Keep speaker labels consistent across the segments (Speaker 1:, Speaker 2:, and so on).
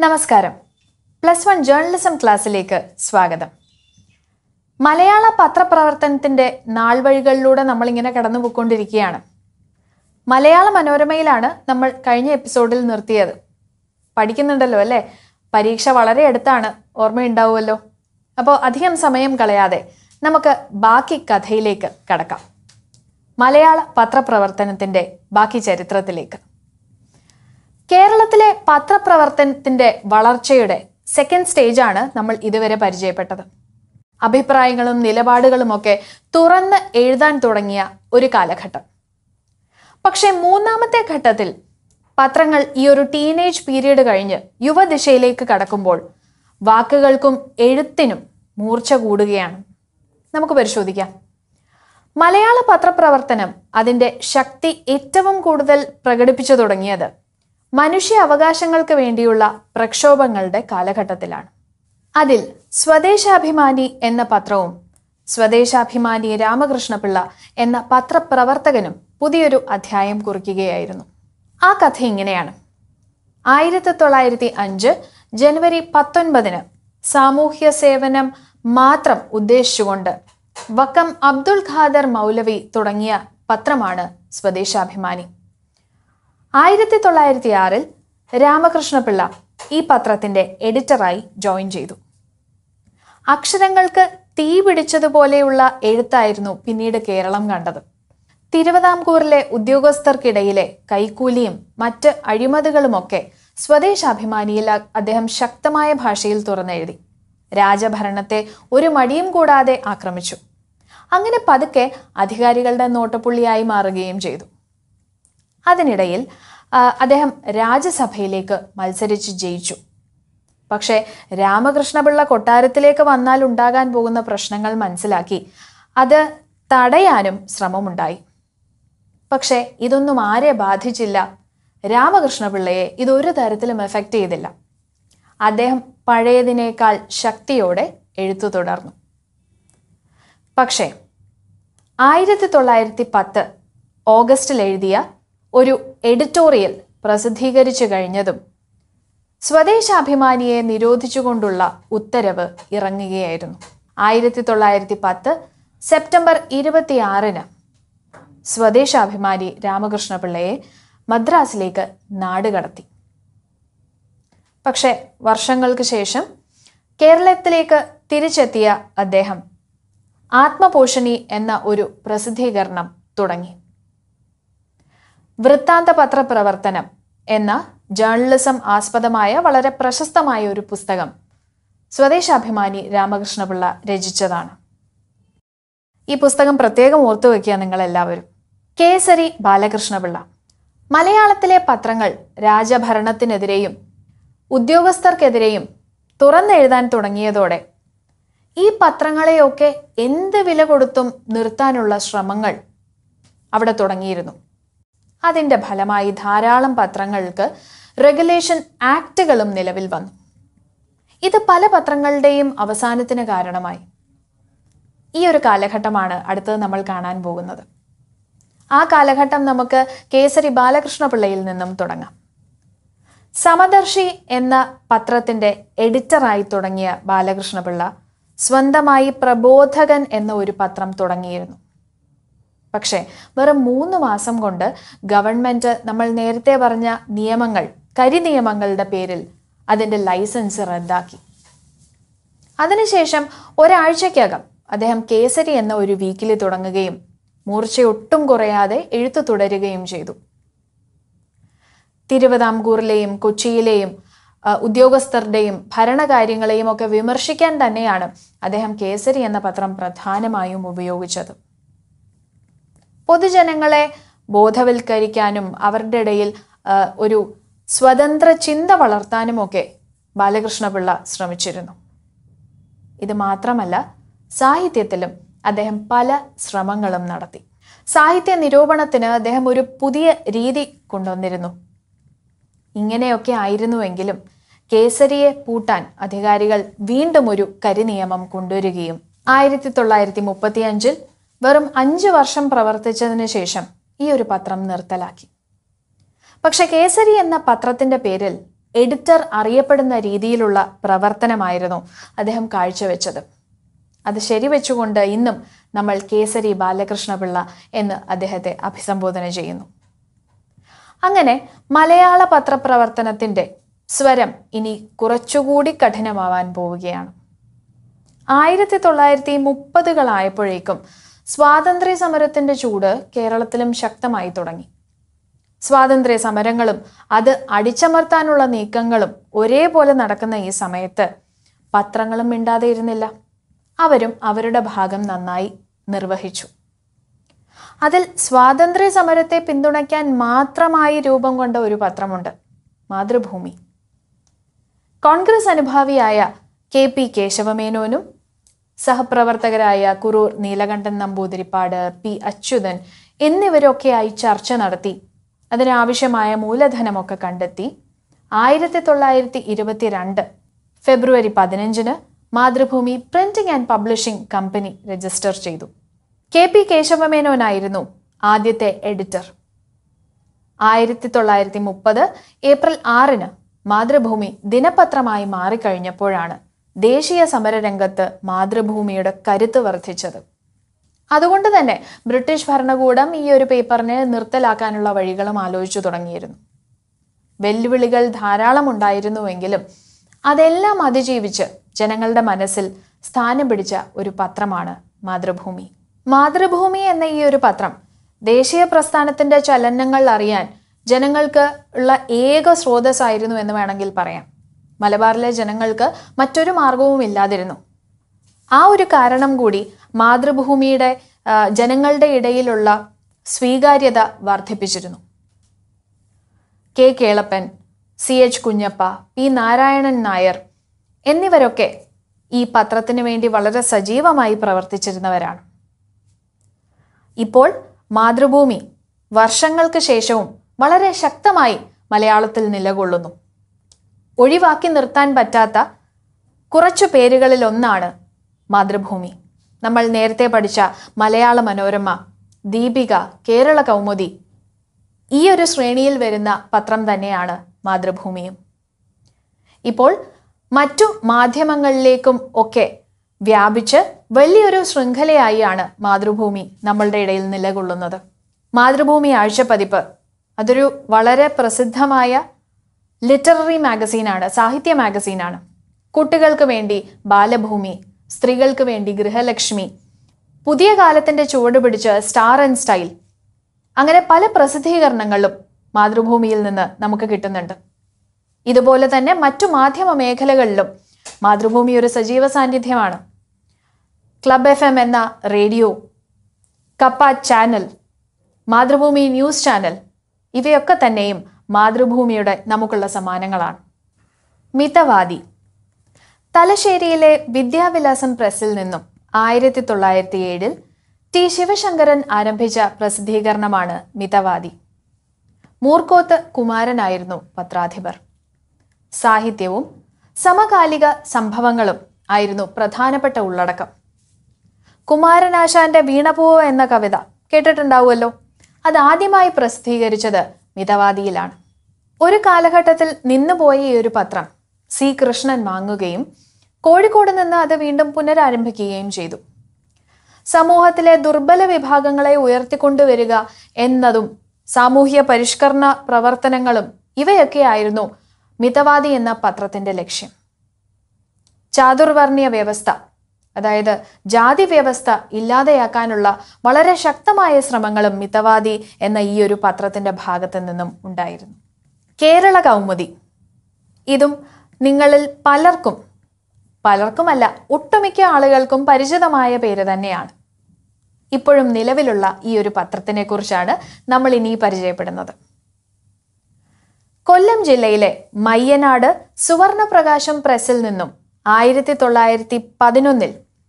Speaker 1: നമസ്കാരം plus one journalism ക്ലാസ്സിലേക്ക് സ്വാഗതം മലയാള പത്രപ്രവർത്തനത്തിന്റെ നാൾവഴികളിലൂടെ നമ്മളിങ്ങനെ കടന്നു പോയിക്കൊണ്ടിരിക്കുകയാണ് മലയാള മനോരമയിലാണ് നമ്മൾ കഴിഞ്ഞ എപ്പിസോഡിൽ നിർത്തിയത് പഠിക്കുന്നുണ്ടല്ലോ അല്ലേ പരീക്ഷ വളരെ അടുത്താണ് ഓർമ്മയുണ്ടാവുമല്ലോ അപ്പോൾ അധികം സമയം കളയാതെ നമുക്ക് ബാക്കി കഥയിലേക്ക് കടക്കാം മലയാള പത്രപ്രവർത്തനത്തിന്റെ ബാക്കി ചരിത്രത്തിലേക്ക് കേരളത്തിലെ പത്രപ്രവർത്തനത്തിന്റെ വളർച്ചയുടെ സെക്കൻഡ് സ്റ്റേജാണ് നമ്മൾ ഇതുവരെ പരിചയപ്പെട്ടത് അഭിപ്രായങ്ങളും നിലപാടുകളുമൊക്കെ തുറന്ന് എഴുതാൻ തുടങ്ങിയ ഒരു കാലഘട്ടം പക്ഷേ മൂന്നാമത്തെ ഘട്ടത്തിൽ പത്രങ്ങൾ ഈ ഒരു ടീനേജ് പീരീഡ് കഴിഞ്ഞ് യുവദിശയിലേക്ക് കടക്കുമ്പോൾ വാക്കുകൾക്കും എഴുത്തിനും മൂർച്ച കൂടുകയാണ് നമുക്ക് പരിശോധിക്കാം മലയാള പത്രപ്രവർത്തനം അതിന്റെ ശക്തി ഏറ്റവും കൂടുതൽ പ്രകടിപ്പിച്ചു തുടങ്ങിയത് മനുഷ്യ അവകാശങ്ങൾക്ക് വേണ്ടിയുള്ള പ്രക്ഷോഭങ്ങളുടെ കാലഘട്ടത്തിലാണ് അതിൽ സ്വദേശാഭിമാനി എന്ന പത്രവും സ്വദേശാഭിമാനി രാമകൃഷ്ണപിള്ള എന്ന പത്രപ്രവർത്തകനും പുതിയൊരു അധ്യായം കുറിക്കുകയായിരുന്നു ആ കഥ ഇങ്ങനെയാണ് ആയിരത്തി തൊള്ളായിരത്തി അഞ്ച് ജനുവരി പത്തൊൻപതിന് സാമൂഹ്യ സേവനം മാത്രം ഉദ്ദേശിച്ചുകൊണ്ട് വക്കം അബ്ദുൾ ഖാദർ മൗലവി തുടങ്ങിയ പത്രമാണ് സ്വദേശാഭിമാനി ആയിരത്തി തൊള്ളായിരത്തി ആറിൽ രാമകൃഷ്ണപിള്ള ഈ പത്രത്തിന്റെ എഡിറ്ററായി ജോയിൻ ചെയ്തു അക്ഷരങ്ങൾക്ക് തീ പിടിച്ചതുപോലെയുള്ള എഴുത്തായിരുന്നു പിന്നീട് കേരളം കണ്ടത് തിരുവിതാംകൂറിലെ ഉദ്യോഗസ്ഥർക്കിടയിലെ കൈക്കൂലിയും മറ്റ് അഴിമതികളുമൊക്കെ സ്വദേശാഭിമാനിയിൽ അ- അദ്ദേഹം ശക്തമായ ഭാഷയിൽ തുറന്നെഴുതി രാജഭരണത്തെ ഒരു മടിയും കൂടാതെ ആക്രമിച്ചു അങ്ങനെ പതുക്കെ അധികാരികളുടെ നോട്ടപ്പുള്ളിയായി മാറുകയും ചെയ്തു അതിനിടയിൽ ആ, അദ്ദേഹം രാജ്യസഭയിലേക്ക് മത്സരിച്ച് ജയിച്ചു പക്ഷേ രാമകൃഷ്ണപിള്ള കൊട്ടാരത്തിലേക്ക് വന്നാൽ ഉണ്ടാകാൻ പോകുന്ന പ്രശ്നങ്ങൾ മനസ്സിലാക്കി അത് തടയാനും ശ്രമമുണ്ടായി പക്ഷേ ഇതൊന്നും ആരെ ബാധിച്ചില്ല രാമകൃഷ്ണപിള്ളയെ ഇതൊരു തരത്തിലും എഫക്റ്റ് ചെയ്തില്ല അദ്ദേഹം പഴയതിനേക്കാൾ ശക്തിയോടെ എഴുത്തു തുടർന്നു പക്ഷേ ആയിരത്തി തൊള്ളായിരത്തി പത്ത് ഓഗസ്റ്റിൽ എഴുതിയ ഒരു എഡിറ്റോറിയൽ പ്രസിദ്ധീകരിച്ചു കഴിഞ്ഞതും സ്വദേശാഭിമാനിയെ നിരോധിച്ചുകൊണ്ടുള്ള ഉത്തരവ് ഇറങ്ങുകയായിരുന്നു ആയിരത്തി തൊള്ളായിരത്തി പത്ത് സെപ്റ്റംബർ ഇരുപത്തിയാറിന് സ്വദേശാഭിമാനി രാമകൃഷ്ണപിള്ളയെ മദ്രാസിലേക്ക് നാടുകടത്തി പക്ഷേ വർഷങ്ങൾക്ക് ശേഷം കേരളത്തിലേക്ക് തിരിച്ചെത്തിയ അദ്ദേഹം ആത്മപോഷണി എന്ന ഒരു പ്രസിദ്ധീകരണം തുടങ്ങി വൃത്താന്ത പത്രപ്രവർത്തനം എന്ന ജേർണലിസം ആസ്പദമായ വളരെ പ്രശസ്തമായ ഒരു പുസ്തകം സ്വദേശാഭിമാനി രാമകൃഷ്ണപിള്ള രചിച്ചതാണ് ഈ പുസ്തകം പ്രത്യേകം ഓർത്തു വയ്ക്കുക നിങ്ങൾ എല്ലാവരും കേസരി ബാലകൃഷ്ണപിള്ള മലയാളത്തിലെ പത്രങ്ങൾ രാജഭരണത്തിനെതിരെയും ഉദ്യോഗസ്ഥർക്കെതിരെയും തുറന്നെഴുതാൻ തുടങ്ങിയതോടെ ഈ പത്രങ്ങളെയൊക്കെ എന്ത് വില കൊടുത്തും നിർത്താനുള്ള ശ്രമങ്ങൾ അവിടെ തുടങ്ങിയിരുന്നു അതിന്റെ ഫലമായി ധാരാളം പത്രങ്ങൾക്ക് റെഗുലേഷൻ ആക്ടുകളും നിലവിൽ വന്നു ഇത് പല പത്രങ്ങളുടെയും അവസാനത്തിന് കാരണമായി ഈ ഒരു കാലഘട്ടമാണ് അടുത്തത് നമ്മൾ കാണാൻ പോകുന്നത് ആ കാലഘട്ടം നമുക്ക് കേസരി ബാലകൃഷ്ണപിള്ളയിൽ നിന്നും തുടങ്ങാം സമദർശി എന്ന പത്രത്തിന്റെ എഡിറ്ററായി തുടങ്ങിയ ബാലകൃഷ്ണപിള്ള സ്വന്തമായി പ്രബോധകൻ എന്ന ഒരു പത്രം തുടങ്ങിയിരുന്നു പക്ഷേ വെറും മൂന്ന് മാസം കൊണ്ട് ഗവൺമെന്റ് നമ്മൾ നേരത്തെ പറഞ്ഞ നിയമങ്ങൾ കരി നിയമങ്ങളുടെ പേരിൽ അതിന്റെ ലൈസൻസ് റദ്ദാക്കി അതിനുശേഷം ഒരാഴ്ചക്കകം അദ്ദേഹം കേസരി എന്ന ഒരു വീക്കിലി തുടങ്ങുകയും മൂർച്ചയൊട്ടും കുറയാതെ എഴുത്തു തുടരുകയും ചെയ്തു തിരുവിതാംകൂറിലെയും കൊച്ചിയിലെയും ആ, ഉദ്യോഗസ്ഥരുടെയും ഭരണകാര്യങ്ങളെയും ഒക്കെ വിമർശിക്കാൻ തന്നെയാണ് അദ്ദേഹം കേസരി എന്ന പത്രം പ്രധാനമായും ഉപയോഗിച്ചത് പൊതുജനങ്ങളെ ബോധവൽക്കരിക്കാനും അവരുടെ ഇടയിൽ ആ, ഒരു സ്വതന്ത്ര ചിന്ത വളർത്താനുമൊക്കെ ബാലകൃഷ്ണപിള്ള ശ്രമിച്ചിരുന്നു ഇത് മാത്രമല്ല സാഹിത്യത്തിലും അദ്ദേഹം പല ശ്രമങ്ങളും നടത്തി സാഹിത്യ നിരൂപണത്തിന് അദ്ദേഹം ഒരു പുതിയ രീതി കൊണ്ടുവന്നിരുന്നു ഇങ്ങനെയൊക്കെ ആയിരുന്നുവെങ്കിലും കേസരിയെ പൂട്ടാൻ അധികാരികൾ വീണ്ടും ഒരു കരിനിയമം കൊണ്ടുവരികയും ആയിരത്തി തൊള്ളായിരത്തി മുപ്പത്തിയഞ്ചിൽ വെറും അഞ്ച് വർഷം പ്രവർത്തിച്ചതിന് ശേഷം ഈ ഒരു പത്രം നിർത്തലാക്കി പക്ഷെ കേസരി എന്ന പത്രത്തിന്റെ പേരിൽ എഡിറ്റർ അറിയപ്പെടുന്ന രീതിയിലുള്ള പ്രവർത്തനമായിരുന്നു അദ്ദേഹം കാഴ്ചവെച്ചത് അത് ശരിവെച്ചുകൊണ്ട് ഇന്നും നമ്മൾ കേസരി ബാലകൃഷ്ണപിള്ള എന്ന് അദ്ദേഹത്തെ അഭിസംബോധന ചെയ്യുന്നു അങ്ങനെ മലയാള പത്രപ്രവർത്തനത്തിന്റെ സ്വരം ഇനി കുറച്ചുകൂടി കഠിനമാവാൻ പോവുകയാണ് ആയിരത്തി തൊള്ളായിരത്തി മുപ്പതുകളായപ്പോഴേക്കും സ്വാതന്ത്ര്യ സമരത്തിന്റെ ചൂട് കേരളത്തിലും ശക്തമായി തുടങ്ങി സ്വാതന്ത്ര്യ സമരങ്ങളും അത് അടിച്ചമർത്താനുള്ള നീക്കങ്ങളും ഒരേപോലെ നടക്കുന്ന ഈ സമയത്ത് പത്രങ്ങളും മിണ്ടാതെ ഇരുന്നില്ല അവരും അവരുടെ ഭാഗം നന്നായി നിർവഹിച്ചു അതിൽ സ്വാതന്ത്ര്യ സമരത്തെ പിന്തുണയ്ക്കാൻ മാത്രമായി രൂപം കൊണ്ട ഒരു പത്രമുണ്ട് മാതൃഭൂമി കോൺഗ്രസ് അനുഭാവിയായ കെ പി കേശവമേനോനും സഹപ്രവർത്തകരായ കുറൂർ നീലകണ്ഠൻ നമ്പൂതിരിപ്പാട് പി അച്യുതൻ എന്നിവരൊക്കെയായി ചർച്ച നടത്തി അതിനാവശ്യമായ മൂലധനമൊക്കെ കണ്ടെത്തി ആയിരത്തി തൊള്ളായിരത്തി ഇരുപത്തിരണ്ട് ഫെബ്രുവരി പതിനഞ്ചിന് Mathrubhumi printing and publishing company register ചെയ്തു കെ പി കേശവമേനോനായിരുന്നു ആദ്യത്തെ എഡിറ്റർ ആയിരത്തി തൊള്ളായിരത്തി മുപ്പത് ഏപ്രിൽ ആറിന് മാതൃഭൂമി ദിനപത്രമായി മാറിക്കഴിഞ്ഞപ്പോഴാണ് ദേശീയ സമരരംഗത്ത് മാതൃഭൂമിയുടെ കരുത്ത് വർദ്ധിച്ചത് അതുകൊണ്ട് തന്നെ ബ്രിട്ടീഷ് ഭരണകൂടം ഈ ഒരു പേപ്പറിനെ നിർത്തലാക്കാനുള്ള വഴികളും ആലോചിച്ചു തുടങ്ങിയിരുന്നു വെല്ലുവിളികൾ ധാരാളം ഉണ്ടായിരുന്നുവെങ്കിലും അതെല്ലാം അതിജീവിച്ച് ജനങ്ങളുടെ മനസ്സിൽ സ്ഥാനം പിടിച്ച ഒരു പത്രമാണ് മാതൃഭൂമി മാതൃഭൂമി എന്ന ഈ ഒരു പത്രം ദേശീയ പ്രസ്ഥാനത്തിന്റെ ചലനങ്ങൾ അറിയാൻ ജനങ്ങൾക്ക് ഉള്ള ഏക സ്രോതസ്സായിരുന്നു എന്ന് വേണമെങ്കിൽ പറയാം മലബാറിലെ ജനങ്ങൾക്ക് മറ്റൊരു മാർഗവും ഇല്ലാതിരുന്നു ആ ഒരു കാരണം കൂടി മാതൃഭൂമിയുടെ ആ, ജനങ്ങളുടെ ഇടയിലുള്ള സ്വീകാര്യത വർദ്ധിപ്പിച്ചിരുന്നു K Kelappan C H Kunhappa P Narayanan Nair എന്നിവരൊക്കെ ഈ പത്രത്തിന് വേണ്ടി വളരെ സജീവമായി പ്രവർത്തിച്ചിരുന്നവരാണ് ഇപ്പോൾ മാതൃഭൂമി വർഷങ്ങൾക്ക് ശേഷവും വളരെ ശക്തമായി മലയാളത്തിൽ നിലകൊള്ളുന്നു ഒഴിവാക്കി നിർത്താൻ പറ്റാത്ത കുറച്ചു പേരുകളിൽ ഒന്നാണ് മാതൃഭൂമി നമ്മൾ നേരത്തെ പഠിച്ച മലയാള മനോരമ ദീപിക കേരള കൗമുദി ഈ ഒരു ശ്രേണിയിൽ വരുന്ന പത്രം തന്നെയാണ് മാതൃഭൂമിയും ഇപ്പോൾ മറ്റു മാധ്യമങ്ങളിലേക്കും ഒക്കെ വ്യാപിച്ച് വലിയൊരു ശൃംഖലയായാണ് മാതൃഭൂമി നമ്മളുടെ ഇടയിൽ നിലകൊള്ളുന്നത് മാതൃഭൂമി ആഴ്ചപ്പതിപ്പ് അതൊരു വളരെ പ്രസിദ്ധമായ ലിറ്റററി മാഗസീനാണ് സാഹിത്യ മാഗസീനാണ് കുട്ടികൾക്ക് വേണ്ടി ബാലഭൂമി സ്ത്രീകൾക്ക് വേണ്ടി ഗൃഹലക്ഷ്മി പുതിയ കാലത്തിന്റെ ചുവട് പിടിച്ച് സ്റ്റാർ ആൻഡ് സ്റ്റൈൽ അങ്ങനെ പല പ്രസിദ്ധീകരണങ്ങളും മാതൃഭൂമിയിൽ നിന്ന് നമുക്ക് കിട്ടുന്നുണ്ട് ഇതുപോലെ തന്നെ മറ്റു മാധ്യമ മേഖലകളിലും മാതൃഭൂമി ഒരു സജീവ സാന്നിധ്യമാണ് ക്ലബ് എഫ് എം എന്ന radio Kappa channel Mathrubhumi news channel ഇവയൊക്കെ തന്നെയും മാതൃഭൂമിയുടെ നമുക്കുള്ള സമ്മാനങ്ങളാണ് മിതവാദി തലശ്ശേരിയിലെ വിദ്യാവിലാസം പ്രസ്സിൽ നിന്നും ആയിരത്തി തൊള്ളായിരത്തി ഏഴിൽ ടി ശിവശങ്കരൻ ആരംഭിച്ച പ്രസിദ്ധീകരണമാണ് മിതവാദി മൂർക്കോത്ത് കുമാരനായിരുന്നു പത്രാധിപർ സാഹിത്യവും സമകാലിക സംഭവങ്ങളും ആയിരുന്നു പ്രധാനപ്പെട്ട ഉള്ളടക്കം കുമാരനാശാന്റെ വീണപൂവ് എന്ന കവിത കേട്ടിട്ടുണ്ടാവുമല്ലോ അത് ആദ്യമായി പ്രസിദ്ധീകരിച്ചത് മിതവാദിയിലാണ് ഒരു കാലഘട്ടത്തിൽ നിന്നുപോയ ഈ ഒരു പത്രം സി കൃഷ്ണൻ വാങ്ങുകയും കോഴിക്കോട് നിന്ന് അത് വീണ്ടും പുനരാരംഭിക്കുകയും ചെയ്തു സമൂഹത്തിലെ ദുർബല വിഭാഗങ്ങളെ ഉയർത്തിക്കൊണ്ടുവരിക എന്നതും സാമൂഹ്യ പരിഷ്കരണ പ്രവർത്തനങ്ങളും ഇവയൊക്കെയായിരുന്നു മിതവാദി എന്ന പത്രത്തിന്റെ ലക്ഷ്യം ചാതുർവർണ്ണീയ വ്യവസ്ഥ അതായത് ജാതി വ്യവസ്ഥ ഇല്ലാതെയാക്കാനുള്ള വളരെ ശക്തമായ ശ്രമങ്ങളും മിതവാദി എന്ന ഈ ഒരു പത്രത്തിന്റെ ഭാഗത്തു നിന്നും ഉണ്ടായിരുന്നു കേരള കൗമുദി ഇതും നിങ്ങളിൽ പലർക്കും പലർക്കുമല്ല ഒട്ടുമിക്ക ആളുകൾക്കും പരിചിതമായ പേര് തന്നെയാണ് ഇപ്പോഴും നിലവിലുള്ള ഈ ഒരു പത്രത്തിനെ കുറിച്ചാണ് നമ്മൾ ഇനി പരിചയപ്പെടുന്നത് കൊല്ലം ജില്ലയിലെ മയ്യനാട് സുവർണപ്രകാശം പ്രസ്സിൽ നിന്നും ആയിരത്തി തൊള്ളായിരത്തി പതിനൊന്നിൽ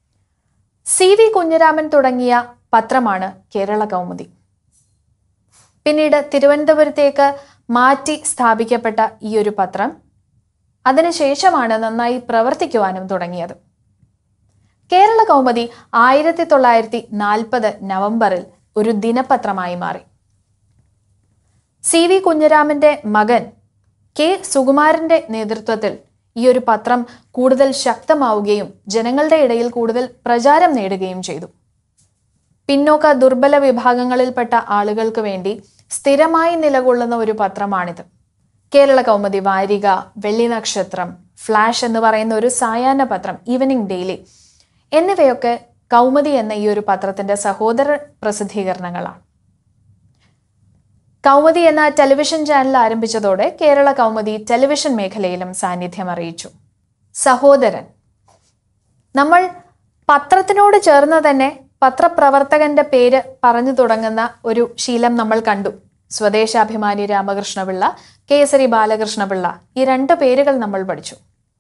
Speaker 1: സി വി കുഞ്ഞിരാമൻ തുടങ്ങിയ പത്രമാണ് കേരള കൗമുദി പിന്നീട് തിരുവനന്തപുരത്തേക്ക് മാറ്റി സ്ഥാപിക്കപ്പെട്ട ഈ ഒരു പത്രം അതിനുശേഷമാണ് നന്നായി പ്രവർത്തിക്കുവാനും തുടങ്ങിയത് കേരള കൗമുദി ആയിരത്തി തൊള്ളായിരത്തി നാൽപ്പത് നവംബറിൽ ഒരു ദിനപത്രമായി മാറി സി വി കുഞ്ഞിരാമന്റെ മകൻ കെ സുകുമാരന്റെ നേതൃത്വത്തിൽ ഈ ഒരു പത്രം കൂടുതൽ ശക്തമാവുകയും ജനങ്ങളുടെ ഇടയിൽ കൂടുതൽ പ്രചാരം നേടുകയും ചെയ്തു പിന്നോക്ക ദുർബല വിഭാഗങ്ങളിൽപ്പെട്ട ആളുകൾക്ക് വേണ്ടി സ്ഥിരമായി നിലകൊള്ളുന്ന ഒരു പത്രമാണിത് കേരള കൗമുദി വാരിക വെള്ളി നക്ഷത്രം ഫ്ലാഷ് എന്ന് പറയുന്ന ഒരു സായാഹ്ന പത്രം ഈവനിംഗ് ഡെയിലി എന്നിവയൊക്കെ കൗമുദി എന്ന ഈ ഒരു പത്രത്തിന്റെ സഹോദര പ്രസിദ്ധീകരണങ്ങളാണ് കൗമുദി എന്ന ടെലിവിഷൻ ചാനൽ ആരംഭിച്ചതോടെ കേരള കൗമുദി ടെലിവിഷൻ മേഖലയിലും സാന്നിധ്യം അറിയിച്ചു സഹോദരൻ നമ്മൾ പത്രത്തിനോട് ചേർന്ന് തന്നെ പത്രപ്രവർത്തകന്റെ പേര് പറഞ്ഞു തുടങ്ങുന്ന ഒരു ശീലം നമ്മൾ കണ്ടു സ്വദേശാഭിമാനി രാമകൃഷ്ണപിള്ള കേസരി ബാലകൃഷ്ണപിള്ള ഈ രണ്ട് പേരുകൾ നമ്മൾ പഠിച്ചു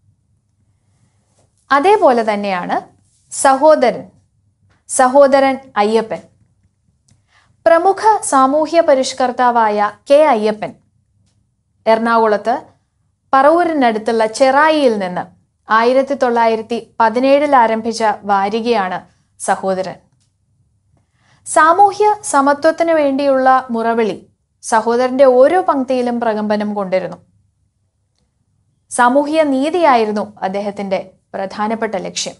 Speaker 1: അതേപോലെ തന്നെയാണ് സഹോദരൻ സഹോദരൻ അയ്യപ്പൻ പ്രമുഖ സാമൂഹ്യ പരിഷ്കർത്താവായ കെ അയ്യപ്പൻ എറണാകുളത്ത് പറവൂരിനടുത്തുള്ള ചെറായിയിൽ നിന്ന് ആയിരത്തി തൊള്ളായിരത്തി പതിനേഴിൽ ആരംഭിച്ച വാരികയാണ് സഹോദരൻ സാമൂഹ്യ സമത്വത്തിന് വേണ്ടിയുള്ള മുറവിളി സഹോദരന്റെ ഓരോ പങ്ക്തിയിലും പ്രകമ്പനം കൊണ്ടിരുന്നു സാമൂഹ്യ നീതിയായിരുന്നു അദ്ദേഹത്തിന്റെ പ്രധാനപ്പെട്ട ലക്ഷ്യം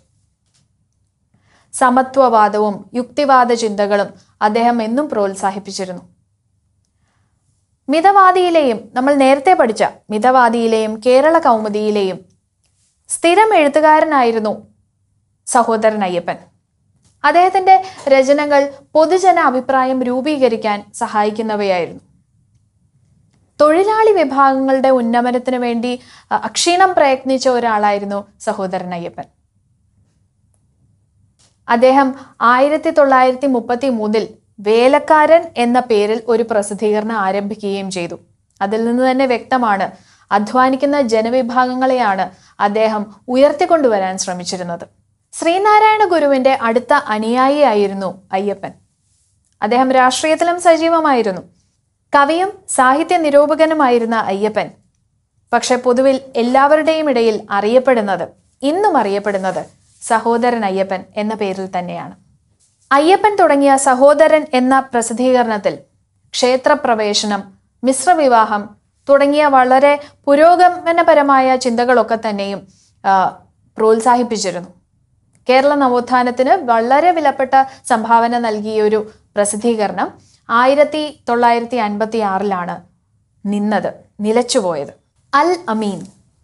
Speaker 1: സമത്വവാദവും യുക്തിവാദ ചിന്തകളും അദ്ദേഹം എന്നും പ്രോത്സാഹിപ്പിച്ചിരുന്നു മിതവാദിയിലെയും നമ്മൾ നേരത്തെ പഠിച്ച മിതവാദിയിലെയും കേരള കൗമുദിയിലെയും സ്ഥിരം എഴുത്തുകാരനായിരുന്നു സഹോദരൻ അയ്യപ്പൻ അദ്ദേഹത്തിന്റെ രചനകൾ പൊതുജന അഭിപ്രായം രൂപീകരിക്കാൻ സഹായിക്കുന്നവയായിരുന്നു തൊഴിലാളി വിഭാഗങ്ങളുടെ ഉന്നമനത്തിന് വേണ്ടി അ, അക്ഷീണം പ്രയത്നിച്ച ഒരാളായിരുന്നു സഹോദരൻ അയ്യപ്പൻ അദ്ദേഹം ആയിരത്തി തൊള്ളായിരത്തി മുപ്പത്തി മൂന്നിൽ വേലക്കാരൻ എന്ന പേരിൽ ഒരു പ്രസിദ്ധീകരണം ആരംഭിക്കുകയും ചെയ്തു അതിൽ നിന്ന് തന്നെ വ്യക്തമാണ് അധ്വാനിക്കുന്ന ജനവിഭാഗങ്ങളെയാണ് അദ്ദേഹം ഉയർത്തിക്കൊണ്ടുവരാൻ ശ്രമിച്ചിരുന്നത് ശ്രീനാരായണ ഗുരുവിന്റെ അടുത്ത അനുയായിയായിരുന്നു അയ്യപ്പൻ അദ്ദേഹം രാഷ്ട്രീയത്തിലും സജീവമായിരുന്നു കവിയും സാഹിത്യ നിരൂപകനുമായിരുന്ന അയ്യപ്പൻ പക്ഷെ പൊതുവിൽ എല്ലാവരുടെയും ഇടയിൽ അറിയപ്പെടുന്നത് ഇന്നും അറിയപ്പെടുന്നത് സഹോദരൻ അയ്യപ്പൻ എന്ന പേരിൽ തന്നെയാണ് അയ്യപ്പൻ തുടങ്ങിയ സഹോദരൻ എന്ന പ്രസിദ്ധീകരണത്തിൽ ക്ഷേത്രപ്രവേശനം മിശ്രവിവാഹം തുടങ്ങിയ വളരെ പുരോഗമനപരമായ ചിന്തകളൊക്കെ തന്നെയും ആ, പ്രോത്സാഹിപ്പിച്ചിരുന്നു കേരള നവോത്ഥാനത്തിന് വളരെ വിലപ്പെട്ട സംഭാവന നൽകിയ ഒരു പ്രസിദ്ധീകരണം ആയിരത്തി തൊള്ളായിരത്തി അൻപത്തി ആറിലാണ് നിന്നത് നിലച്ചുപോയത് അൽ അമീൻ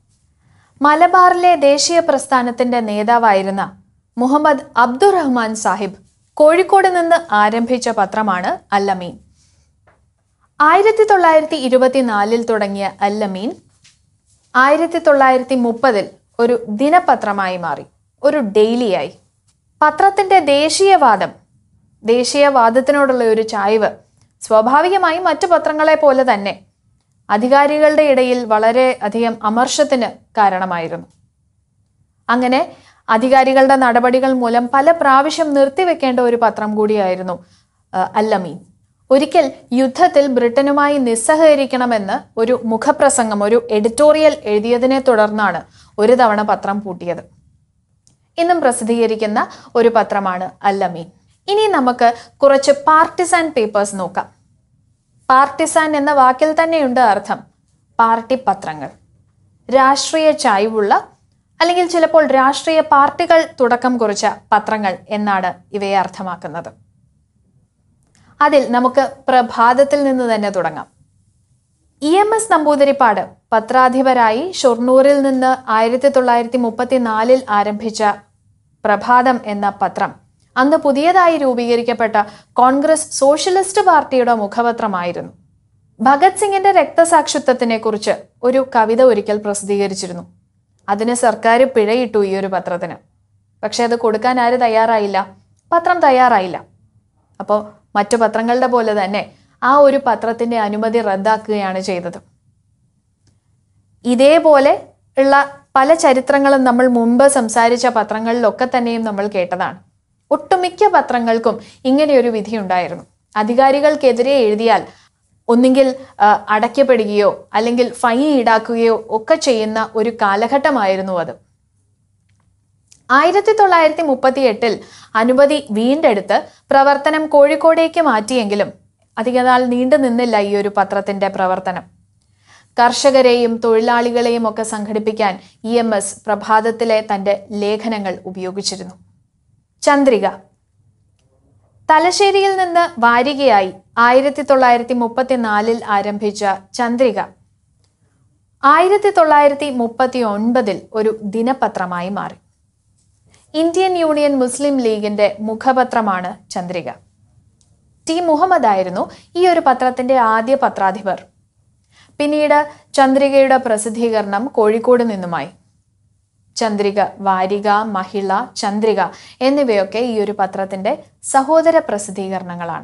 Speaker 1: മലബാറിലെ ദേശീയ പ്രസ്ഥാനത്തിന്റെ നേതാവായിരുന്ന മുഹമ്മദ് അബ്ദുറഹ്മാൻ സാഹിബ് കോഴിക്കോട് നിന്ന് ആരംഭിച്ച പത്രമാണ് അൽ അമീൻ ആയിരത്തി തൊള്ളായിരത്തി ഇരുപത്തിനാലിൽ തുടങ്ങിയ അൽ അമീൻ ആയിരത്തി തൊള്ളായിരത്തി മുപ്പതിൽ ഒരു ദിനപത്രമായി മാറി ഒരു ഡെയിലിയായി പത്രത്തിന്റെ ദേശീയവാദം ദേശീയവാദത്തിനോടുള്ള ഒരു ചായ്വ് സ്വാഭാവികമായും മറ്റു പത്രങ്ങളെ പോലെ തന്നെ അധികാരികളുടെ ഇടയിൽ വളരെ അധികം അമർഷത്തിന് കാരണമായിരുന്നു അങ്ങനെ അധികാരികളുടെ നടപടികൾ മൂലം പല പ്രാവശ്യം നിർത്തിവെക്കേണ്ട ഒരു പത്രം കൂടിയായിരുന്നു ആ, അല്ലമീൻ ഒരിക്കൽ യുദ്ധത്തിൽ ബ്രിട്ടനുമായി നിസ്സഹകരിക്കണമെന്ന് ഒരു മുഖപ്രസംഗം ഒരു എഡിറ്റോറിയൽ എഴുതിയതിനെ തുടർന്നാണ് ഒരു തവണ പത്രം പൂട്ടിയത് ഇന്നും പ്രസിദ്ധീകരിക്കുന്ന ഒരു പത്രമാണ് അല്ലമീൻ ഇനി നമുക്ക് കുറച്ച് പാർട്ടിസാൻ പേപ്പേഴ്സ് നോക്കാം പാർട്ടിസാൻ എന്ന വാക്കിൽ തന്നെയുണ്ട് അർത്ഥം പാർട്ടി പത്രങ്ങൾ രാഷ്ട്രീയ ചായ്വുള്ള അല്ലെങ്കിൽ ചിലപ്പോൾ രാഷ്ട്രീയ പാർട്ടികൾ തുടക്കം കുറിച്ച പത്രങ്ങൾ എന്നാണ് ഇവയെ അർത്ഥമാക്കുന്നത് അതിൽ നമുക്ക് പ്രഭാതത്തിൽ നിന്ന് തന്നെ തുടങ്ങാം ഇ എം എസ് നമ്പൂതിരിപ്പാട് പത്രാധിപരായി ഷൊർണൂരിൽ നിന്ന് ആയിരത്തി തൊള്ളായിരത്തി മുപ്പത്തിനാലിൽ ആരംഭിച്ച പ്രഭാതം എന്ന പത്രം അന്ന് പുതിയതായി രൂപീകരിക്കപ്പെട്ട കോൺഗ്രസ് സോഷ്യലിസ്റ്റ് പാർട്ടിയുടെ മുഖപത്രമായിരുന്നു ഭഗത് സിംഗിന്റെ രക്തസാക്ഷിത്വത്തിനെ കുറിച്ച് ഒരു കവിത ഒരിക്കൽ പ്രസിദ്ധീകരിച്ചിരുന്നു അതിന് സർക്കാർ പിഴയിട്ടു ഈ ഒരു പത്രത്തിന് പക്ഷെ അത് കൊടുക്കാൻ ആര് തയ്യാറായില്ല പത്രം തയ്യാറായില്ല അപ്പോൾ മറ്റു പത്രങ്ങളുടെ പോലെ തന്നെ ആ ഒരു പത്രത്തിന്റെ അനുമതി റദ്ദാക്കുകയാണ് ചെയ്തത് ഇതേപോലെ ഉള്ള പല ചരിത്രങ്ങളും നമ്മൾ മുമ്പ് സംസാരിച്ച പത്രങ്ങളിലൊക്കെ തന്നെയും നമ്മൾ കേട്ടതാണ് ഒട്ടുമിക്ക പത്രങ്ങൾക്കും ഇങ്ങനെയൊരു വിധി ഉണ്ടായിരുന്നു അധികാരികൾക്കെതിരെ എഴുതിയാൽ ഒന്നുകിൽ ആ, അടയ്ക്കപ്പെടുകയോ അല്ലെങ്കിൽ ഫൈൻ ഈടാക്കുകയോ ഒക്കെ ചെയ്യുന്ന ഒരു കാലഘട്ടമായിരുന്നു അത് ആയിരത്തി തൊള്ളായിരത്തി മുപ്പത്തി എട്ടിൽ അനുമതി വീണ്ടെടുത്ത് പ്രവർത്തനം കോഴിക്കോടേക്ക് മാറ്റിയെങ്കിലും അധികനാൾ നീണ്ടു നിന്നില്ല ഈ ഒരു പത്രത്തിന്റെ പ്രവർത്തനം കർഷകരെയും തൊഴിലാളികളെയും ഒക്കെ സംഘടിപ്പിക്കാൻ ഇ എം എസ് പ്രഭാതത്തിലെ തൻ്റെ ലേഖനങ്ങൾ ഉപയോഗിച്ചിരുന്നു ചന്ദ്രിക തലശ്ശേരിയിൽ നിന്ന് വാരികയായി ആയിരത്തി തൊള്ളായിരത്തി മുപ്പത്തിനാലിൽ ആരംഭിച്ച ചന്ദ്രിക ആയിരത്തി തൊള്ളായിരത്തി മുപ്പത്തി ഒൻപതിൽ ഒരു ദിനപത്രമായി മാറി ഇന്ത്യൻ യൂണിയൻ മുസ്ലിം ലീഗിന്റെ മുഖപത്രമാണ് ചന്ദ്രിക ടി മുഹമ്മദ് ആയിരുന്നു ഈ ഒരു പത്രത്തിന്റെ ആദ്യ പത്രാധിപർ പിന്നീട് ചന്ദ്രികയുടെ പ്രസിദ്ധീകരണം കോഴിക്കോട് നിന്നുമായി ചന്ദ്രിക വാരിക മഹിള ചന്ദ്രിക എന്നിവയൊക്കെ ഈ ഒരു പത്രത്തിന്റെ സഹോദര പ്രസിദ്ധീകരണങ്ങളാണ്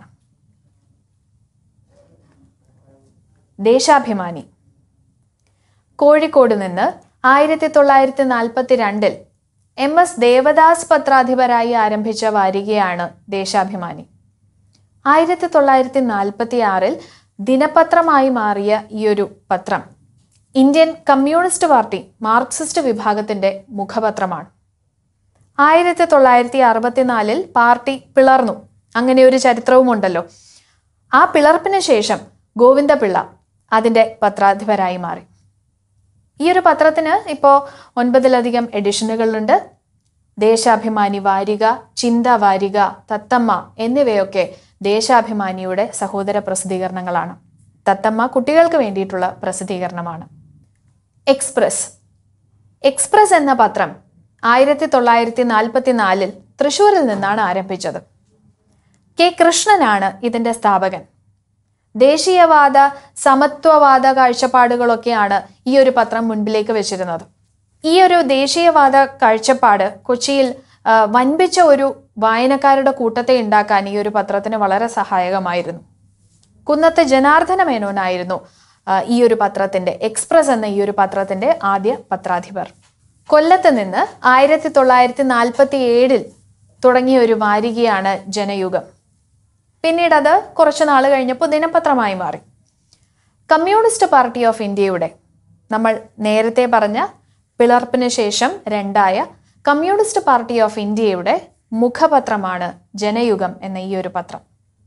Speaker 1: ദേശാഭിമാനി കോഴിക്കോട് നിന്ന് ആയിരത്തി തൊള്ളായിരത്തി നാൽപ്പത്തി രണ്ടിൽ എം എസ് ദേവദാസ് പത്രാധിപരായി ആരംഭിച്ച വാരികയാണ് ദേശാഭിമാനി ആയിരത്തി തൊള്ളായിരത്തി നാൽപ്പത്തി ആറിൽ ദിനപത്രമായി മാറിയ ഈ ഒരു പത്രം ഇന്ത്യൻ കമ്മ്യൂണിസ്റ്റ് പാർട്ടി മാർക്സിസ്റ്റ് വിഭാഗത്തിന്റെ മുഖപത്രമാണ് ആയിരത്തി തൊള്ളായിരത്തി അറുപത്തിനാലിൽ പാർട്ടി പിളർന്നു അങ്ങനെ ഒരു ചരിത്രവുമുണ്ടല്ലോ ആ പിളർപ്പിന് ശേഷം ഗോവിന്ദപിള്ള അതിന്റെ പത്രാധിപരായി മാറി ഈ ഒരു പത്രത്തിന് ഇപ്പോൾ ഒൻപതിലധികം എഡിഷനുകളുണ്ട് ദേശാഭിമാനി വാരിക ചിന്ത വാരിക തത്തമ്മ എന്നിവയൊക്കെ ദേശാഭിമാനിയുടെ സഹോദര പ്രസിദ്ധീകരണങ്ങളാണ് തത്തമ്മ കുട്ടികൾക്ക് വേണ്ടിയിട്ടുള്ള പ്രസിദ്ധീകരണമാണ് എക്സ്പ്രസ് എക്സ്പ്രസ് എന്ന പത്രം ആയിരത്തി തൊള്ളായിരത്തി നാൽപ്പത്തി നാലിൽ തൃശ്ശൂരിൽ നിന്നാണ് ആരംഭിച്ചത് കെ കൃഷ്ണനാണ് ഇതിന്റെ സ്ഥാപകൻ ദേശീയവാദ സമത്വവാദ കാഴ്ചപ്പാടുകളൊക്കെയാണ് ഈ ഒരു പത്രം മുൻപിലേക്ക് വെച്ചിരുന്നത് ഈ ഒരു ദേശീയവാദ കാഴ്ചപ്പാട് കൊച്ചിയിൽ ആ, വൻപിച്ച ഒരു വായനക്കാരുടെ കൂട്ടത്തെ ഉണ്ടാക്കാൻ ഈ ഒരു പത്രത്തിന് വളരെ സഹായകമായിരുന്നു കുന്നത്ത് ജനാർദ്ദന മേനോനായിരുന്നു ആ, ഈ ഒരു പത്രത്തിന്റെ എക്സ്പ്രസ് എന്ന ഈ ഒരു പത്രത്തിന്റെ ആദ്യ പത്രാധിപർ കൊല്ലത്ത് നിന്ന് ആയിരത്തി തൊള്ളായിരത്തി നാൽപ്പത്തി ഏഴിൽ തുടങ്ങിയ ഒരു വാരികയാണ് ജനയുഗം പിന്നീട് അത് കുറച്ച് നാൾ കഴിഞ്ഞപ്പോൾ ദിനപത്രമായി മാറി കമ്മ്യൂണിസ്റ്റ് പാർട്ടി ഓഫ് ഇന്ത്യയുടെ നമ്മൾ നേരത്തെ പറഞ്ഞ പിളർപ്പിന് ശേഷം രണ്ടായ കമ്മ്യൂണിസ്റ്റ് പാർട്ടി ഓഫ് ഇന്ത്യയുടെ മുഖപത്രമാണ് ജനയുഗം എന്ന ഈ ഒരു പത്രം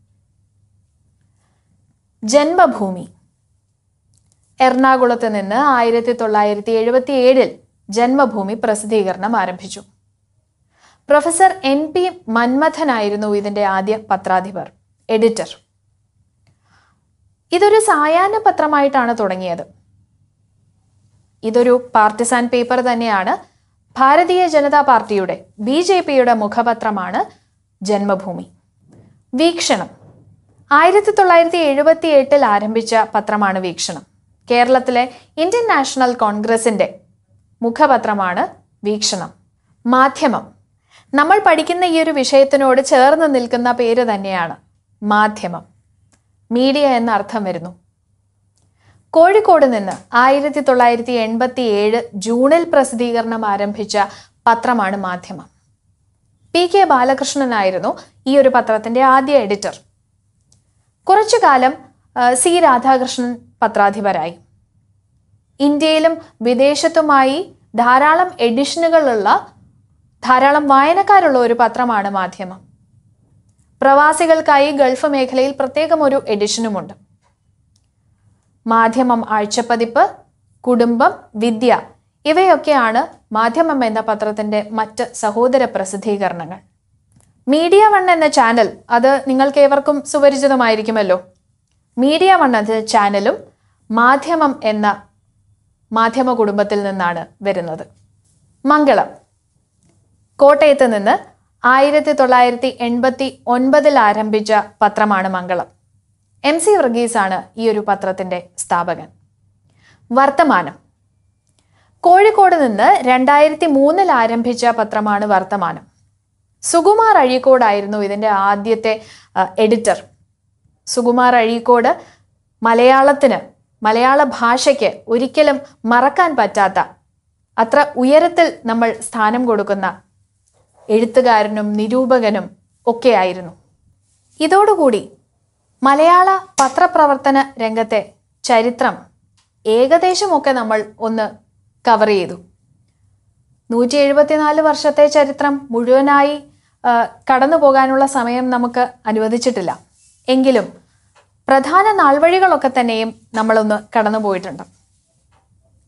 Speaker 1: ജന്മഭൂമി എറണാകുളത്ത് നിന്ന് ആയിരത്തി തൊള്ളായിരത്തി എഴുപത്തി ഏഴിൽ ജന്മഭൂമി പ്രസിദ്ധീകരണം ആരംഭിച്ചു പ്രൊഫസർ എൻ പി മന്മഥനായിരുന്നു ഇതിന്റെ ആദ്യ പത്രാധിപർ എഡിറ്റർ ഇതൊരു സായാഹ്ന പത്രമായിട്ടാണ് തുടങ്ങിയത് ഇതൊരു പാർട്ടിസാൻ പേപ്പർ തന്നെയാണ് ഭാരതീയ ജനതാ പാർട്ടിയുടെ ബി ജെ പിയുടെ മുഖപത്രമാണ് ജന്മഭൂമി വീക്ഷണം ആയിരത്തി തൊള്ളായിരത്തി എഴുപത്തി എട്ടിൽ ആരംഭിച്ച പത്രമാണ് വീക്ഷണം കേരളത്തിലെ ഇന്ത്യൻ നാഷണൽ കോൺഗ്രസിന്റെ മുഖപത്രമാണ് വീക്ഷണം മാധ്യമം നമ്മൾ പഠിക്കുന്ന ഈ ഒരു വിഷയത്തിനോട് ചേർന്ന് നിൽക്കുന്ന പേര് തന്നെയാണ് മാധ്യമം മീഡിയ എന്ന അർത്ഥം വരുന്നു കോഴിക്കോട് നിന്ന് ആയിരത്തി തൊള്ളായിരത്തി എൺപത്തി ഏഴ് ജൂണിൽ പ്രസിദ്ധീകരണം ആരംഭിച്ച പത്രമാണ് മാധ്യമം പി കെ ബാലകൃഷ്ണനായിരുന്നു ഈ ഒരു പത്രത്തിന്റെ ആദ്യ എഡിറ്റർ കുറച്ചു കാലം ആ, സി രാധാകൃഷ്ണൻ പത്രാധിപരായി ഇന്ത്യയിലും വിദേശത്തുമായി ധാരാളം എഡിഷനുകളുള്ള ധാരാളം വായനക്കാരുള്ള ഒരു പത്രമാണ് മാധ്യമം പ്രവാസികൾക്കായി ഗൾഫ് മേഖലയിൽ പ്രത്യേകം ഒരു എഡിഷനുമുണ്ട് മാധ്യമം ആഴ്ചപ്പതിപ്പ് കുടുംബം വിദ്യ ഇവയൊക്കെയാണ് മാധ്യമം എന്ന പത്രത്തിന്റെ മറ്റ് സഹോദര പ്രസിദ്ധീകരണങ്ങൾ മീഡിയ വൺ എന്ന ചാനൽ അത് നിങ്ങൾക്ക് ഏവർക്കും സുപരിചിതമായിരിക്കുമല്ലോ മീഡിയ വൺ എന്ന ചാനലും മാധ്യമം എന്ന മാധ്യമ കുടുംബത്തിൽ നിന്നാണ് വരുന്നത് മംഗളം കോട്ടയത്ത് നിന്ന് ആയിരത്തി തൊള്ളായിരത്തി എൺപത്തി ഒൻപതിൽ ആരംഭിച്ച പത്രമാണ് മംഗളം എം സി വർഗീസാണ് ഈ ഒരു പത്രത്തിന്റെ സ്ഥാപകൻ വർത്തമാനം കോഴിക്കോട് നിന്ന് രണ്ടായിരത്തി മൂന്നിൽ ആരംഭിച്ച പത്രമാണ് വർത്തമാനം സുകുമാർ അഴീക്കോടായിരുന്നു ഇതിന്റെ ആദ്യത്തെ ആ, എഡിറ്റർ സുകുമാർ അഴീക്കോട് മലയാളത്തിന് മലയാള ഭാഷയ്ക്ക് ഒരിക്കലും മറക്കാൻ പറ്റാത്ത അത്ര ഉയരത്തിൽ നമ്മൾ സ്ഥാനം കൊടുക്കുന്ന എഴുത്തുകാരനും നിരൂപകനും ഒക്കെയായിരുന്നു ഇതോടുകൂടി മലയാള പത്രപ്രവർത്തന രംഗത്തെ ചരിത്രം ഏകദേശമൊക്കെ നമ്മൾ ഒന്ന് കവർ ചെയ്തു നൂറ്റി എഴുപത്തിനാല് വർഷത്തെ ചരിത്രം മുഴുവനായി ആ, കടന്നു പോകാനുള്ള സമയം നമുക്ക് അനുവദിച്ചിട്ടില്ല എങ്കിലും പ്രധാന നാൾവഴികളൊക്കെ തന്നെയും നമ്മളൊന്ന് കടന്നു പോയിട്ടുണ്ട്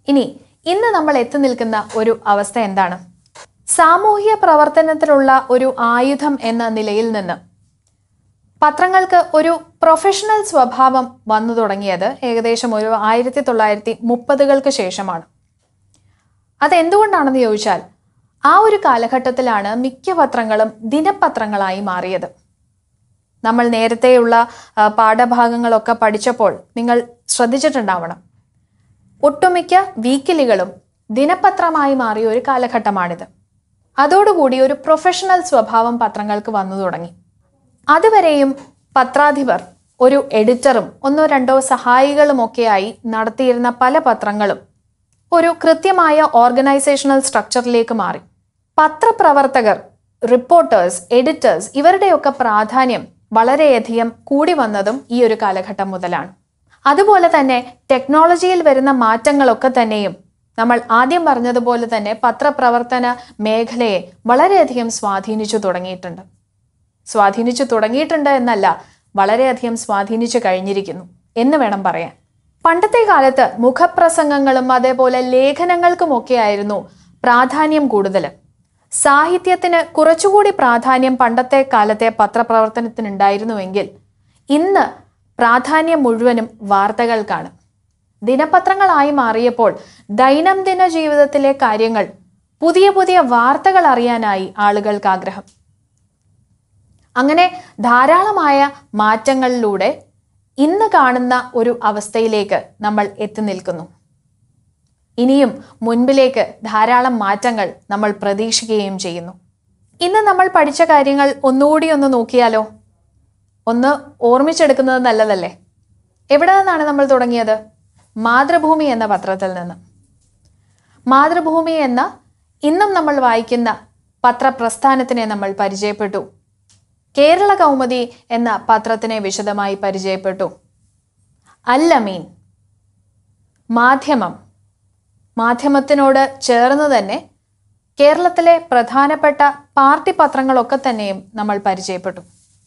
Speaker 1: ഇനി ഇന്ന് നമ്മൾ എത്തി നിൽക്കുന്ന ഒരു അവസ്ഥ എന്താണ് സാമൂഹിക പ്രവർത്തനത്തിലുള്ള ഒരു ആയുധം എന്ന നിലയിൽ നിന്ന് പത്രങ്ങൾക്ക് ഒരു പ്രൊഫഷണൽ സ്വഭാവം വന്നു തുടങ്ങിയത് ഏകദേശം ഒരു ആയിരത്തി തൊള്ളായിരത്തി മുപ്പതുകൾക്ക് ശേഷമാണ് അതെന്തുകൊണ്ടാണെന്ന് ചോദിച്ചാൽ ആ ഒരു കാലഘട്ടത്തിലാണ് മിക്ക പത്രങ്ങളും ദിനപത്രങ്ങളായി മാറിയത് നമ്മൾ നേരത്തെയുള്ള ആ, പാഠഭാഗങ്ങളൊക്കെ പഠിച്ചപ്പോൾ നിങ്ങൾ ശ്രദ്ധിച്ചിട്ടുണ്ടാവണം ഒട്ടുമിക്ക വീക്കിലികളും ദിനപത്രമായി മാറിയ ഒരു കാലഘട്ടമാണിത് അതോടുകൂടി ഒരു പ്രൊഫഷണൽ സ്വഭാവം പത്രങ്ങൾക്ക് വന്നു തുടങ്ങി അതുവരെയും പത്രാധിപർ ഒരു എഡിറ്ററും ഒന്നോ രണ്ടോ സഹായികളുമൊക്കെയായി നടത്തിയിരുന്ന പല പത്രങ്ങളും ഒരു കൃത്യമായ ഓർഗനൈസേഷണൽ സ്ട്രക്ചറിലേക്ക് മാറി പത്രപ്രവർത്തകർ റിപ്പോർട്ടേഴ്സ് എഡിറ്റേഴ്സ് ഇവരുടെയൊക്കെ പ്രാധാന്യം വളരെയധികം കൂടി വന്നതും ഈ ഒരു കാലഘട്ടം മുതലാണ് അതുപോലെ തന്നെ ടെക്നോളജിയിൽ വരുന്ന മാറ്റങ്ങളൊക്കെ തന്നെയും നമ്മൾ ആദ്യം പറഞ്ഞതുപോലെ തന്നെ പത്രപ്രവർത്തന മേഖലയെ വളരെയധികം സ്വാധീനിച്ചു തുടങ്ങിയിട്ടുണ്ട് സ്വാധീനിച്ചു തുടങ്ങിയിട്ടുണ്ട് എന്നല്ല വളരെയധികം സ്വാധീനിച്ചു കഴിഞ്ഞിരിക്കുന്നു എന്ന് വേണം പറയാൻ പണ്ടത്തെ കാലത്ത് മുഖപ്രസംഗങ്ങളും അതേപോലെ ലേഖനങ്ങൾക്കുമൊക്കെ ആയിരുന്നു പ്രാധാന്യം കൂടുതൽ സാഹിത്യത്തിന് കുറച്ചുകൂടി പ്രാധാന്യം പണ്ടത്തെ കാലത്തെ പത്രപ്രവർത്തനത്തിനുണ്ടായിരുന്നുവെങ്കിൽ ഇന്ന് പ്രാധാന്യം മുഴുവനും വാർത്തകൾക്കാണ് ദിനപത്രങ്ങളായി മാറിയപ്പോൾ ദൈനംദിന ജീവിതത്തിലെ കാര്യങ്ങൾ പുതിയ പുതിയ വാർത്തകൾ അറിയാനായി ആളുകൾക്ക് ആഗ്രഹം അങ്ങനെ ധാരാളമായ മാറ്റങ്ങളിലൂടെ ഇന്ന് കാണുന്ന ഒരു അവസ്ഥയിലേക്ക് നമ്മൾ എത്തി നിൽക്കുന്നു ഇനിയും മുൻപിലേക്ക് ധാരാളം മാറ്റങ്ങൾ നമ്മൾ പ്രതീക്ഷിക്കുകയും ചെയ്യുന്നു ഇന്ന് നമ്മൾ പഠിച്ച കാര്യങ്ങൾ ഒന്നുകൂടി ഒന്ന് നോക്കിയാലോ ഒന്ന് ഓർമ്മിച്ചെടുക്കുന്നത് നല്ലതല്ലേ എവിടെ നിന്നാണ് നമ്മൾ തുടങ്ങിയത് മാതൃഭൂമി എന്ന പത്രത്തിൽ നിന്ന് മാതൃഭൂമി എന്ന ഇന്നും നമ്മൾ വായിക്കുന്ന പത്രപ്രസ്ഥാനത്തിനെ നമ്മൾ പരിചയപ്പെട്ടു കേരള കൗമുദി എന്ന പത്രത്തിനെ വിശദമായി പരിചയപ്പെട്ടു അല്ലമീൻ മാധ്യമം മാധ്യമത്തിനോട് ചേർന്ന് തന്നെ കേരളത്തിലെ പ്രധാനപ്പെട്ട പാർട്ടി പത്രങ്ങളൊക്കെ തന്നെയും നമ്മൾ പരിചയപ്പെട്ടു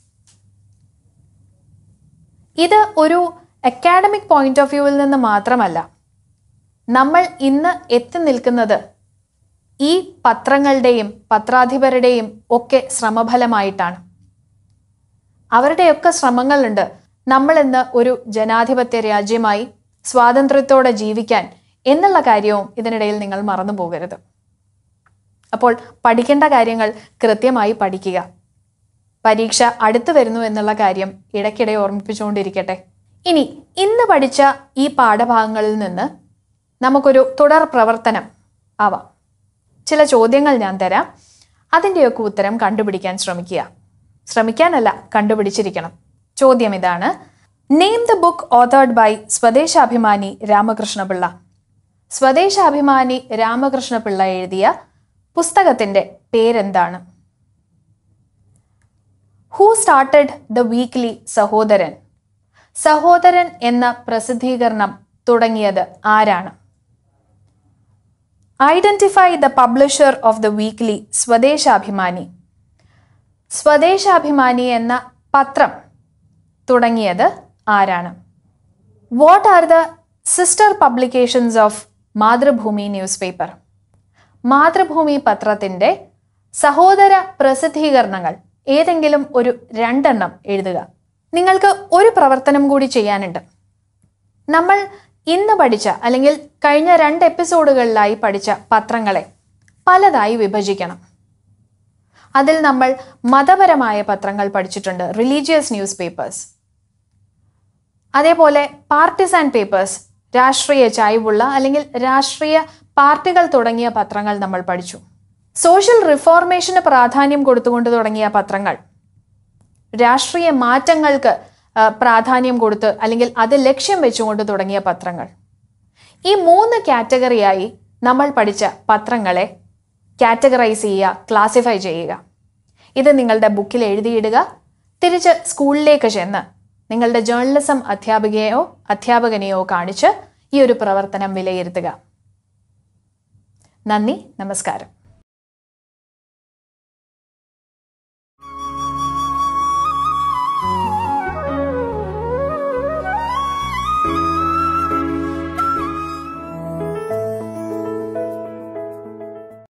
Speaker 1: ഇത് ഒരു അക്കാഡമിക് പോയിന്റ് ഓഫ് വ്യൂവിൽ നിന്ന് മാത്രമല്ല നമ്മൾ ഇന്ന് എത്തി നിൽക്കുന്നത് ഈ പത്രങ്ങളുടെയും പത്രാധിപരുടെയും ഒക്കെ ശ്രമഫലമായിട്ടാണ് അവരുടെയൊക്കെ ശ്രമങ്ങളുണ്ട് നമ്മൾ ഇന്ന് ഒരു ജനാധിപത്യ രാജ്യമായി സ്വാതന്ത്ര്യത്തോടെ ജീവിക്കാൻ എന്നുള്ള കാര്യവും ഇതിനിടയിൽ നിങ്ങൾ മറന്നു പോകരുത് അപ്പോൾ പഠിക്കേണ്ട കാര്യങ്ങൾ കൃത്യമായി പഠിക്കുക പരീക്ഷ അടുത്തു വരുന്നു എന്നുള്ള കാര്യം ഇടയ്ക്കിടെ ഓർമ്മിപ്പിച്ചുകൊണ്ടിരിക്കട്ടെ ഇനി ഇന്ന് പഠിച്ച ഈ പാഠഭാഗങ്ങളിൽ നിന്ന് നമുക്കൊരു തുടർ പ്രവർത്തനം ആവാം ചില ചോദ്യങ്ങൾ ഞാൻ തരാം അതിൻ്റെയൊക്കെ ഉത്തരം കണ്ടുപിടിക്കാൻ ശ്രമിക്കുക ശ്രമിക്കാനല്ല കണ്ടുപിടിച്ചിരിക്കണം ചോദ്യം ഇതാണ് name the book authored by Swadeshabhimani Ramakrishna Pillai Swadeshabhimani Ramakrishna Pillai എഴുതിയ പുസ്തകത്തിന്റെ പേരെന്താണ് ഹൂ സ്റ്റാർട്ടഡ് ദ വീക്ക്ലി സഹോദരൻ സഹോദരൻ എന്ന പ്രസിദ്ധീകരണം തുടങ്ങിയത് ആരാണ് identify the publisher of the weekly Swadeshabhimani Swadeshabhimani എന്ന പത്രം തുടങ്ങിയത് ആരാണ് what are the sister publications of Mathrubhumi newspaper Mathrubhumi പത്രത്തിൻ്റെ സഹോദര പ്രസിദ്ധീകരണങ്ങൾ ഏതെങ്കിലും ഒരു രണ്ടെണ്ണം എഴുതുക നിങ്ങൾക്ക് ഒരു പ്രവർത്തനം കൂടി ചെയ്യാനുണ്ട് നമ്മൾ ഇന്ന് പഠിച്ച അല്ലെങ്കിൽ കഴിഞ്ഞ രണ്ട് എപ്പിസോഡുകളിലായി പഠിച്ച പത്രങ്ങളെ പലതായി വിഭജിക്കണം അതിൽ നമ്മൾ മതപരമായ പത്രങ്ങൾ പഠിച്ചിട്ടുണ്ട് റിലീജിയസ് ന്യൂസ് പേപ്പേഴ്സ് അതേപോലെ പാർട്ടിസാൻ പേപ്പേഴ്സ് രാഷ്ട്രീയ ചായ്വുള്ള അല്ലെങ്കിൽ രാഷ്ട്രീയ പാർട്ടികൾ തുടങ്ങിയ പത്രങ്ങൾ നമ്മൾ പഠിച്ചു സോഷ്യൽ റിഫോർമേഷന് പ്രാധാന്യം കൊടുത്തുകൊണ്ട് തുടങ്ങിയ പത്രങ്ങൾ രാഷ്ട്രീയ മാറ്റങ്ങൾക്ക് ആ, പ്രാധാന്യം കൊടുത്ത് അല്ലെങ്കിൽ അത് ലക്ഷ്യം വെച്ചുകൊണ്ട് തുടങ്ങിയ പത്രങ്ങൾ ഈ മൂന്ന് കാറ്റഗറിയായി നമ്മൾ പഠിച്ച പത്രങ്ങളെ കാറ്റഗറൈസ് ചെയ്യുക ക്ലാസിഫൈ ചെയ്യുക ഇത് നിങ്ങളുടെ ബുക്കിൽ എഴുതിയിടുക തിരിച്ച് സ്കൂളിലേക്ക് ചെന്ന് നിങ്ങളുടെ ജേർണലിസം അധ്യാപികയോ അധ്യാപകനെയോ കാണിച്ച് ഈ ഒരു പ്രവർത്തനം വിലയിരുത്തുക നന്ദി നമസ്കാരം